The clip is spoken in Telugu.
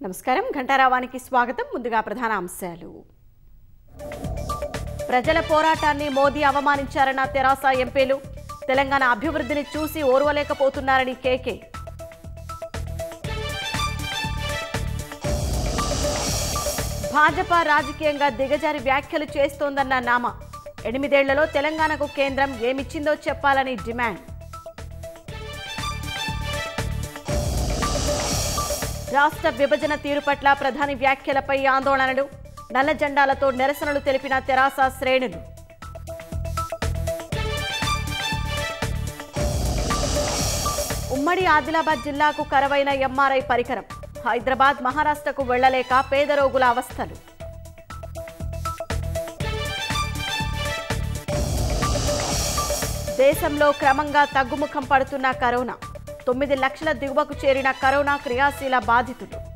నమస్కారం ఘంటారావానికి స్వాగతం ముందుగా ప్రధాన అంశాలు ప్రజల పోరాటాన్ని మోదీ అవమానించారన్న తెరాస ఎంపీలు తెలంగాణ అభివృద్ధిని చూసి ఓర్వలేకపోతున్నారని కేకే భాజపా రాజకీయంగా దిగజారి వ్యాఖ్యలు చేస్తోందన్న నామ ఎనిమిదేళ్లలో తెలంగాణకు కేంద్రం ఏమిచ్చిందో చెప్పాలని డిమాండ్ రాష్ట్ర విభజన తీరు పట్ల ప్రధాని వ్యాఖ్యలపై ఆందోళనలు నల్ల జెండాలతో నిరసనలు తెలిపిన తెరాస శ్రేణులు ఉమ్మడి ఆదిలాబాద్ జిల్లాకు కరవైన ఎంఆర్ఐ పరికరం హైదరాబాద్ మహారాష్ట్రకు వెళ్లలేక పేద రోగుల అవస్థలు దేశంలో క్రమంగా తగ్గుముఖం పడుతున్న కరోనా తొమ్మిది లక్షల దిగువకు చేరిన కరోనా క్రియాశీల బాధితులు